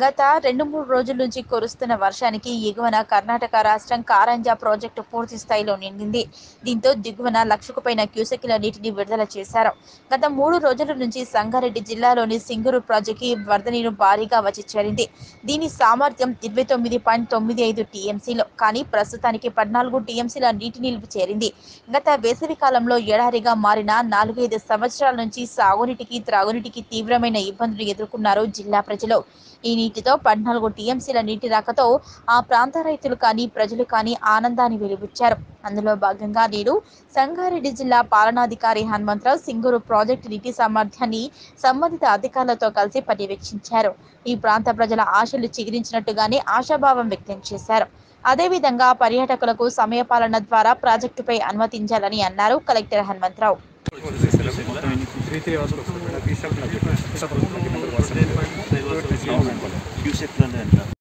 గత రెండు మూడు రోజుల నుంచి కురుస్తున్న వర్షానికి ఎగువన కర్ణాటక రాష్ట్రం కారంజా ప్రాజెక్టు పూర్తి స్థాయిలో నిండింది దీంతో దిగువన లక్షకు పైన క్యూసెక్ల నీటిని విడుదల చేశారు గత మూడు రోజుల నుంచి సంగారెడ్డి జిల్లాలోని సింగూరు ప్రాజెక్టు వరద నీరు భారీగా వచ్చి చేరింది దీని సామర్థ్యం ఇరవై తొమ్మిది పాయింట్ తొమ్మిది ఐదు టీఎంసీలో కానీ ప్రస్తుతానికి పద్నాలుగు టీఎంసీల నీటి నిల్వ చేరింది గత వేసవి కాలంలో ఎడారిగా మారిన నాలుగైదు సంవత్సరాల నుంచి సాగునీటికి త్రాగునీటికి తీవ్రమైన ఇబ్బందులు ఎదుర్కొన్నారు జిల్లా ప్రజలు ఈ నీటితో పద్నాలుగు టీఎంసీల నీటి రాకతో ఆ ప్రాంత రైతులు కానీ ప్రజలు కానీ ఆనందాన్ని వెలిబుచ్చారు అందులో భాగంగా నేడు సంగారెడ్డి జిల్లా పాలనాధికారి హనుమంతరావు సింగూరు ప్రాజెక్టు నీటి సామర్థ్యాన్ని సంబంధిత అధికారులతో కలిసి పర్యవేక్షించారు ఈ ప్రాంత ప్రజల ఆశలు చిగురించినట్టుగానే ఆశాభావం వ్యక్తం చేశారు అదేవిధంగా పర్యాటకులకు సమయపాలన ద్వారా ప్రాజెక్టుపై అనుమతించాలని అన్నారు collector Hanumantharao three three hours వస్తుంది క్యూసెక్లోనే అంటారు